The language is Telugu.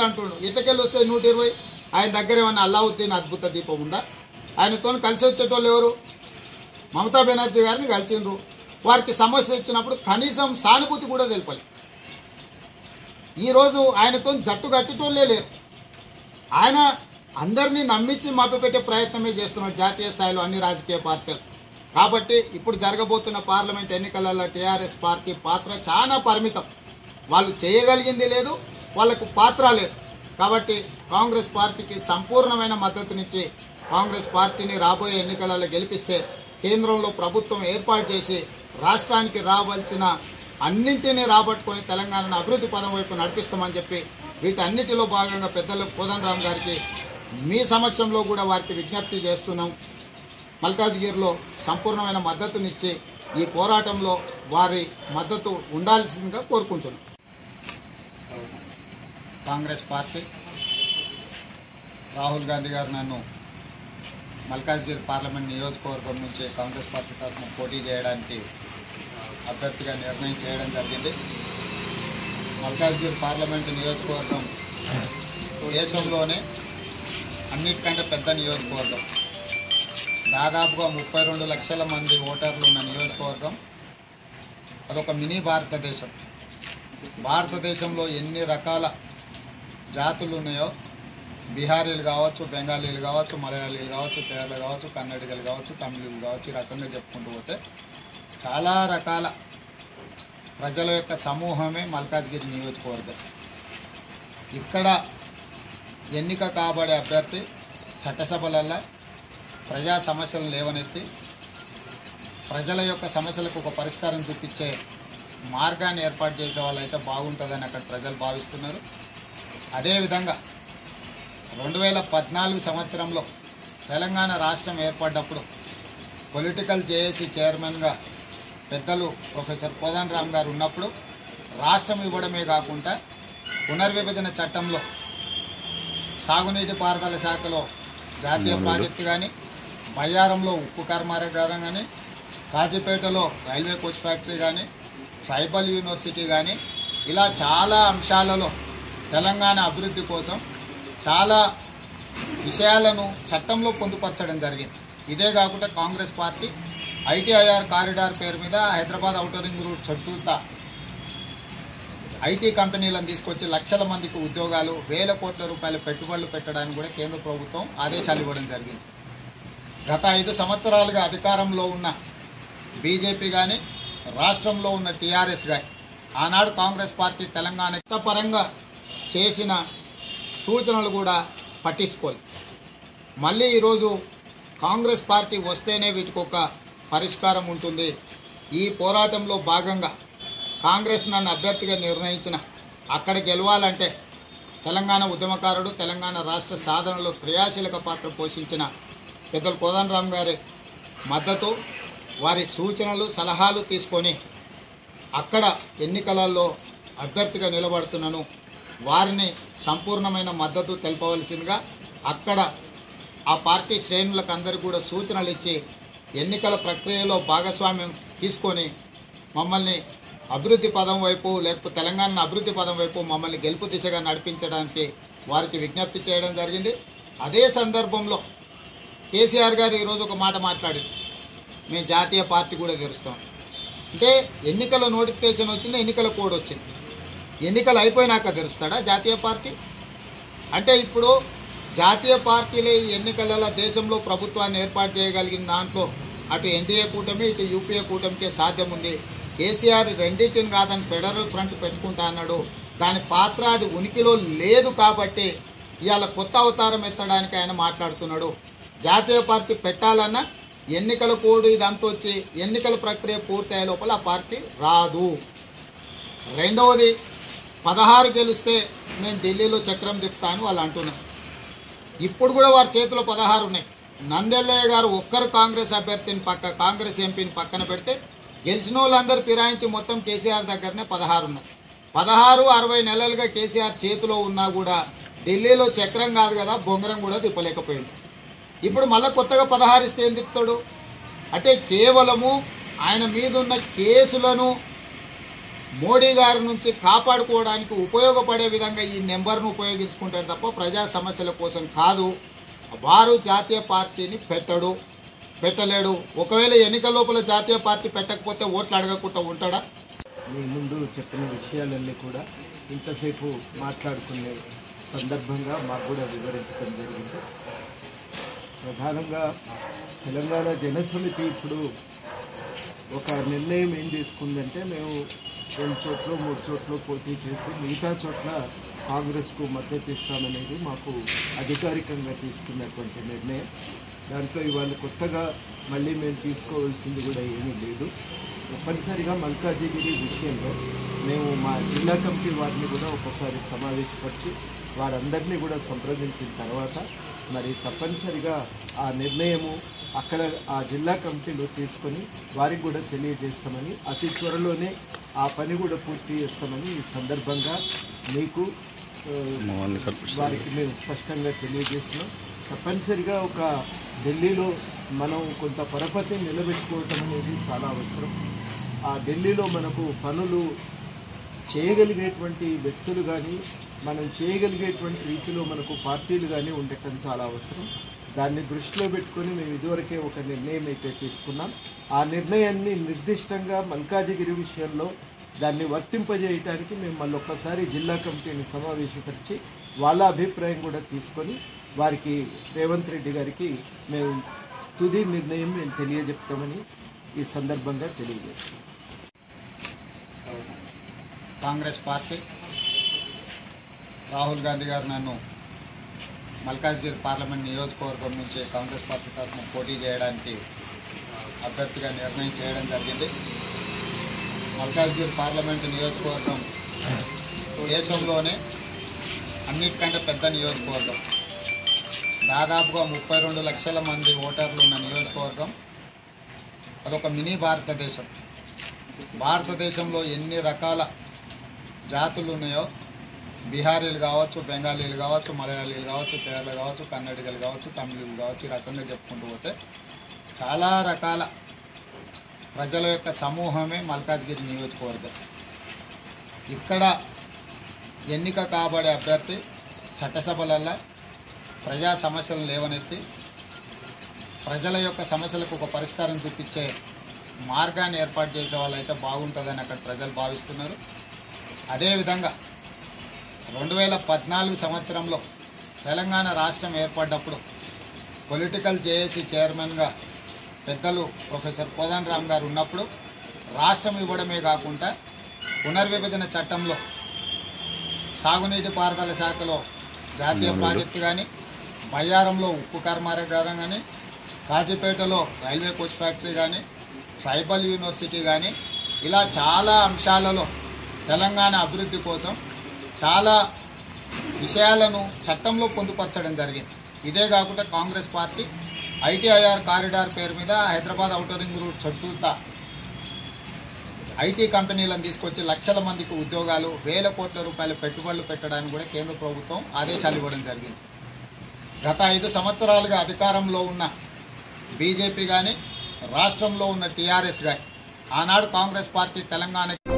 అంటుండు ఇతకెళ్ళి వస్తే నూట ఇరవై ఆయన దగ్గర ఏమన్నా అల్లావుద్దీన్ అద్భుత దీపం ఉందా ఆయనతో కలిసి వచ్చేటోళ్ళు ఎవరు మమతా బెనర్జీ గారిని కలిసిండ్రు వారికి సమస్య వచ్చినప్పుడు కనీసం సానుభూతి కూడా తెలిపాలి ఈరోజు ఆయనతో జట్టు కట్టేటోళ్ళే లేరు ఆయన అందరినీ నమ్మించి మభ్యపెట్టే ప్రయత్నమే చేస్తున్నారు జాతీయ స్థాయిలో అన్ని రాజకీయ పార్టీలు కాబట్టి ఇప్పుడు జరగబోతున్న పార్లమెంట్ ఎన్నికలలో టీఆర్ఎస్ పార్టీ పాత్ర చాలా పరిమితం వాళ్ళు చేయగలిగింది లేదు వాళ్ళకు పాత్ర లేదు కాబట్టి కాంగ్రెస్ పార్టీకి సంపూర్ణమైన మద్దతునిచ్చి కాంగ్రెస్ పార్టీని రాబోయే ఎన్నికలలో గెలిపిస్తే కేంద్రంలో ప్రభుత్వం ఏర్పాటు చేసి రాష్ట్రానికి రావాల్సిన అన్నింటినీ రాబట్టుకొని తెలంగాణను అభివృద్ధి పదం వైపు నడిపిస్తామని చెప్పి వీటన్నిటిలో భాగంగా పెద్దలు కోదండరామ్ గారికి మీ సమక్షంలో కూడా వారికి విజ్ఞప్తి చేస్తున్నాం మల్కాజ్గిరిలో సంపూర్ణమైన మద్దతునిచ్చి ఈ పోరాటంలో వారి మద్దతు ఉండాల్సిందిగా కోరుకుంటున్నాం కాంగ్రెస్ పార్టీ రాహుల్ గాంధీ గారు నన్ను మల్కాజ్గిరి పార్లమెంట్ నియోజకవర్గం నుంచి కాంగ్రెస్ పార్టీ తరఫున పోటీ చేయడానికి అభ్యర్థిగా నిర్ణయం చేయడం జరిగింది మల్కాజ్గిరి పార్లమెంటు నియోజకవర్గం దేశంలోనే అన్నిటికంటే పెద్ద నియోజకవర్గం దాదాపుగా ముప్పై రెండు లక్షల మంది ఓటర్లు ఉన్న నియోజకవర్గం అదొక మినీ భారతదేశం భారతదేశంలో ఎన్ని రకాల జాతులు ఉన్నాయో బీహారీలు కావచ్చు బెంగాలీలు కావచ్చు మలయాళీలు కావచ్చు కేరళ కావచ్చు కన్నడిగలు కావచ్చు తమిళులు కావచ్చు ఈ రకంగా చెప్పుకుంటూ పోతే చాలా రకాల ప్రజల యొక్క సమూహమే మల్కాజ్గిరి నియోజకవర్గం ఇక్కడ ఎన్నిక కాబడే అభ్యర్థి చట్టసభలల్లో ప్రజా సమస్యలను లేవనెత్తి ప్రజల యొక్క సమస్యలకు ఒక పరిష్కారం చూపించే మార్గాన్ని ఏర్పాటు చేసే వాళ్ళైతే బాగుంటుందని అక్కడ ప్రజలు భావిస్తున్నారు అదేవిధంగా రెండు వేల పద్నాలుగు సంవత్సరంలో తెలంగాణ రాష్ట్రం ఏర్పడ్డప్పుడు పొలిటికల్ జేఏసీ చైర్మన్గా పెద్దలు ప్రొఫెసర్ కోదన్ రామ్ గారు ఉన్నప్పుడు రాష్ట్రం ఇవ్వడమే కాకుండా పునర్విభజన చట్టంలో సాగునీటి పారుదల శాఖలో జాతీయ ప్రాజెక్టు కానీ బయ్యారంలో ఉక్కు కర్మాగారం కానీ కాజీపేటలో రైల్వే కోచ్ ఫ్యాక్టరీ కానీ ట్రైబల్ యూనివర్సిటీ కానీ ఇలా చాలా అంశాలలో తెలంగాణ అభివృద్ధి కోసం చాలా విషయాలను చట్టంలో పొందుపరచడం జరిగింది ఇదే కాకుండా కాంగ్రెస్ పార్టీ ఐటీఐఆర్ కారిడార్ పేరు మీద హైదరాబాద్ ఔటర్ రింగ్ రూట్ చుట్టూతా ఐటీ కంపెనీలను తీసుకొచ్చి లక్షల మందికి ఉద్యోగాలు వేల కోట్ల రూపాయల పెట్టుబడులు పెట్టడానికి కూడా కేంద్ర ప్రభుత్వం ఆదేశాలు ఇవ్వడం జరిగింది గత ఐదు సంవత్సరాలుగా అధికారంలో ఉన్న బీజేపీ కానీ రాష్ట్రంలో ఉన్న టీఆర్ఎస్ కానీ ఆనాడు కాంగ్రెస్ పార్టీ తెలంగాణ పరంగా చేసిన సూచనలు కూడా పట్టించుకోలేదు మళ్ళీ ఈరోజు కాంగ్రెస్ పార్టీ వస్తేనే వీటికి ఒక పరిష్కారం ఉంటుంది ఈ పోరాటంలో భాగంగా కాంగ్రెస్ నన్ను అభ్యర్థిగా నిర్ణయించిన అక్కడ గెలవాలంటే తెలంగాణ ఉద్యమకారుడు తెలంగాణ రాష్ట్ర సాధనలో క్రియాశీలక పాత్ర పోషించిన పెద్దలు కోదండరామ్ గారి మద్దతు వారి సూచనలు సలహాలు తీసుకొని అక్కడ ఎన్నికలలో అభ్యర్థిగా నిలబడుతున్నాను వారిని సంపూర్ణమైన మద్దతు తెలపవలసిందిగా అక్కడ ఆ పార్టీ శ్రేణులకు అందరికీ కూడా సూచనలు ఇచ్చి ఎన్నికల ప్రక్రియలో భాగస్వామ్యం తీసుకొని మమ్మల్ని అభివృద్ధి పదం వైపు లేకపోతే తెలంగాణ అభివృద్ధి పదం వైపు మమ్మల్ని గెలుపు దిశగా నడిపించడానికి వారికి విజ్ఞప్తి చేయడం జరిగింది అదే సందర్భంలో కేసీఆర్ గారు ఈరోజు ఒక మాట మాట్లాడింది మేము జాతీయ పార్టీ కూడా తెరుస్తాం అంటే ఎన్నికల నోటిఫికేషన్ వచ్చింది ఎన్నికల కోడ్ వచ్చింది ఎన్నికలు అయిపోయినాక తెరుస్తాడా జాతీయ పార్టీ అంటే ఇప్పుడు జాతీయ పార్టీలే ఈ ఎన్నికలలో దేశంలో ప్రభుత్వాన్ని ఏర్పాటు చేయగలిగిన దాంట్లో అటు ఎన్డీఏ కూటమి ఇటు యూపీఏ కూటమికే సాధ్యం ఉంది కేసీఆర్ రెండింటిని కాదని ఫెడరల్ ఫ్రంట్ పెట్టుకుంటా అన్నాడు దాని పాత్ర అది ఉనికిలో లేదు కాబట్టి ఇవాళ కొత్త అవతారం ఎత్తడానికి ఆయన మాట్లాడుతున్నాడు జాతీయ పార్టీ పెట్టాలన్నా ఎన్నికల కోడ్ ఇదంతా వచ్చి ఎన్నికల ప్రక్రియ పూర్తయ్యే లోపల ఆ పార్టీ రాదు రెండవది పదహారు గెలిస్తే నేను ఢిల్లీలో చక్రం తిప్పుతా అని వాళ్ళు అంటున్నారు ఇప్పుడు కూడా వారి చేతిలో పదహారు ఉన్నాయి నందెల్లయ్య గారు ఒక్కరు కాంగ్రెస్ అభ్యర్థిని పక్క కాంగ్రెస్ ఎంపీని పక్కన పెడితే గెలిచిన వాళ్ళందరూ ఫిరాయించి మొత్తం కేసీఆర్ దగ్గరనే పదహారు ఉన్నాయి పదహారు అరవై నెలలుగా కేసీఆర్ చేతిలో ఉన్నా కూడా ఢిల్లీలో చక్రం కాదు కదా బొంగరం కూడా తిప్పలేకపోయింది ఇప్పుడు మళ్ళీ కొత్తగా పదహారు ఇస్తే ఏం తిప్పుతాడు అంటే కేవలము ఆయన మీద ఉన్న కేసులను మోడీ గారి నుంచి కాపాడుకోవడానికి ఉపయోగపడే విధంగా ఈ నెంబర్ను ఉపయోగించుకుంటారు తప్ప ప్రజా సమస్యల కోసం కాదు వారు జాతీయ పార్టీని పెట్టడు పెట్టలేడు ఒకవేళ ఎన్నికల లోపల జాతీయ పార్టీ పెట్టకపోతే ఓట్లు అడగకుండా ఉంటాడా మీ ముందు చెప్పిన విషయాలన్నీ కూడా ఇంతసేపు మాట్లాడుకునే సందర్భంగా మాకు కూడా వివరించడం జరిగింది ప్రధానంగా తెలంగాణ జనసమితి ఇప్పుడు ఒక నిర్ణయం ఏం తీసుకుందంటే మేము రెండు చోట్ల మూడు చోట్ల పోటీ చేసి మిగతా చోట్ల కాంగ్రెస్కు మద్దతు ఇస్తామనేది మాకు అధికారికంగా తీసుకున్నటువంటి నిర్ణయం దాంట్లో ఇవాళ కొత్తగా మళ్ళీ మేము తీసుకోవాల్సింది కూడా ఏమీ లేదు తప్పనిసరిగా మల్కాజిగిరి విషయంలో మేము మా జిల్లా కమిటీ వారిని కూడా ఒకసారి సమావేశపరిచి వారందరినీ కూడా సంప్రదించిన తర్వాత మరి తప్పనిసరిగా ఆ నిర్ణయము అక్కడ ఆ జిల్లా కమిటీలో తీసుకొని వారికి కూడా తెలియజేస్తామని అతి త్వరలోనే ఆ పని కూడా పూర్తి చేస్తామని ఈ సందర్భంగా మీకు ఆ, వారికి మేము స్పష్టంగా తెలియజేస్తున్నాం తప్పనిసరిగా ఒక ఢిల్లీలో మనం కొంత పరపతి నిలబెట్టుకోవటం అనేది చాలా అవసరం ఆ ఢిల్లీలో మనకు పనులు చేయగలిగేటువంటి వ్యక్తులు కానీ మనం చేయగలిగేటువంటి రీతిలో మనకు పార్టీలు కానీ ఉండటం చాలా అవసరం దాన్ని దృష్టిలో పెట్టుకొని మేము ఇదివరకే ఒక నిర్ణయం అయితే తీసుకున్నాం ఆ నిర్ణయాన్ని నిర్దిష్టంగా మల్కాజిగిరి విషయంలో దాన్ని వర్తింపజేయడానికి మేము మళ్ళీ ఒక్కసారి జిల్లా కమిటీని సమావేశపరిచి వాళ్ళ అభిప్రాయం కూడా తీసుకొని వారికి రేవంత్ రెడ్డి గారికి మేము తుది నిర్ణయం మేము తెలియజెప్తామని ఈ సందర్భంగా తెలియజేస్తాం కాంగ్రెస్ పార్టీ రాహుల్ గాంధీ గారు నన్ను మల్కాజ్గిరి పార్లమెంట్ నియోజకవర్గం నుంచి కాంగ్రెస్ పార్టీ తరఫున పోటీ చేయడానికి అభ్యర్థిగా నిర్ణయం చేయడం జరిగింది మల్కాజ్గిరి పార్లమెంటు నియోజకవర్గం దేశంలోనే అన్నిటికంటే పెద్ద నియోజకవర్గం దాదాపుగా ముప్పై రెండు లక్షల మంది ఓటర్లు ఉన్న నియోజకవర్గం అదొక మినీ భారతదేశం భారతదేశంలో ఎన్ని రకాల జాతులు ఉన్నాయో బీహారీలు కావచ్చు బెంగాలీలు కావచ్చు మలయాళీలు కావచ్చు కేరళ కావచ్చు కన్నడిగలు కావచ్చు తమిళులు కావచ్చు ఈ రకంగా చెప్పుకుంటూ పోతే చాలా రకాల ప్రజల యొక్క సమూహమే మల్కాజ్గిరి నియోజకవర్గం ఇక్కడ ఎన్నిక కాబడే అభ్యర్థి చట్టసభలల్లో ప్రజా సమస్యలు లేవనెత్తి ప్రజల యొక్క సమస్యలకు ఒక పరిష్కారం చూపించే మార్గాన్ని ఏర్పాటు చేసే వాళ్ళైతే బాగుంటుందని అక్కడ ప్రజలు భావిస్తున్నారు అదేవిధంగా రెండు వేల పద్నాలుగు సంవత్సరంలో తెలంగాణ రాష్ట్రం ఏర్పడ్డప్పుడు పొలిటికల్ జేఏసీ చైర్మన్గా పెద్దలు ప్రొఫెసర్ కోదన్ రామ్ గారు ఉన్నప్పుడు రాష్ట్రం ఇవ్వడమే కాకుండా పునర్విభజన చట్టంలో సాగునీటి పారుదల శాఖలో జాతీయ ప్రాజెక్టు కానీ బయ్యారంలో ఉప్పు కర్మాగారం కానీ కాజీపేటలో రైల్వే కోచ్ ఫ్యాక్టరీ కానీ ట్రైబల్ యూనివర్సిటీ కానీ ఇలా చాలా అంశాలలో తెలంగాణ అభివృద్ధి కోసం చాలా విషయాలను చట్టంలో పొందుపరచడం జరిగింది ఇదే కాకుండా కాంగ్రెస్ పార్టీ ఐటీఐఆర్ కారిడార్ పేరు మీద హైదరాబాద్ ఔటర్ రింగ్ రూట్ చుట్టూతా ఐటీ కంపెనీలను తీసుకొచ్చి లక్షల మందికి ఉద్యోగాలు వేల కోట్ల రూపాయల పెట్టుబడులు పెట్టడానికి కూడా కేంద్ర ప్రభుత్వం ఆదేశాలు ఇవ్వడం జరిగింది గత ఐదు సంవత్సరాలుగా అధికారంలో ఉన్న బీజేపీ కానీ రాష్ట్రంలో ఉన్న టీఆర్ఎస్ కానీ ఆనాడు కాంగ్రెస్ పార్టీ తెలంగాణ